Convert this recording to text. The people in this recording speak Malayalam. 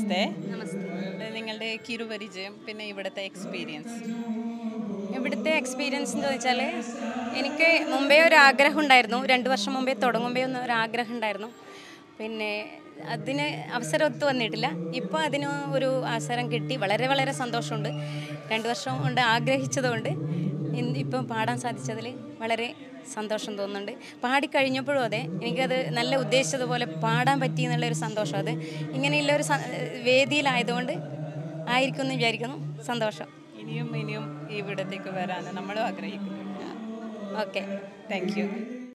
നമസ്തേ നമസ്തേ നിങ്ങളുടെ കിരുപരിചയം പിന്നെ ഇവിടുത്തെ എക്സ്പീരിയൻസ് ഇവിടുത്തെ എക്സ്പീരിയൻസ് എന്ന് വെച്ചാൽ എനിക്ക് മുമ്പേ ഒരു ആഗ്രഹം ഉണ്ടായിരുന്നു രണ്ട് വർഷം മുമ്പേ തുടങ്ങുമ്പേ ഒന്ന് ഒരു ആഗ്രഹം ഉണ്ടായിരുന്നു പിന്നെ അതിന് അവസരം ഒത്തു വന്നിട്ടില്ല ഇപ്പോൾ അതിന് ഒരു അവസരം കിട്ടി വളരെ വളരെ സന്തോഷമുണ്ട് രണ്ട് വർഷം കൊണ്ട് ആഗ്രഹിച്ചതുകൊണ്ട് ഇന്ന് ഇപ്പം പാടാൻ സാധിച്ചതിൽ വളരെ സന്തോഷം തോന്നുന്നുണ്ട് പാടിക്കഴിഞ്ഞപ്പോഴും അതെ എനിക്കത് നല്ല ഉദ്ദേശിച്ചതുപോലെ പാടാൻ പറ്റി എന്നുള്ളൊരു സന്തോഷം അത് ഇങ്ങനെയുള്ള ഒരു സ- വേദിയിലായതുകൊണ്ട് ആയിരിക്കും എന്ന് വിചാരിക്കുന്നു സന്തോഷം ഇനിയും ഇനിയും ഇവിടത്തേക്ക് വരാൻ നമ്മളും ആഗ്രഹിക്കുന്നു ഓക്കെ താങ്ക് യു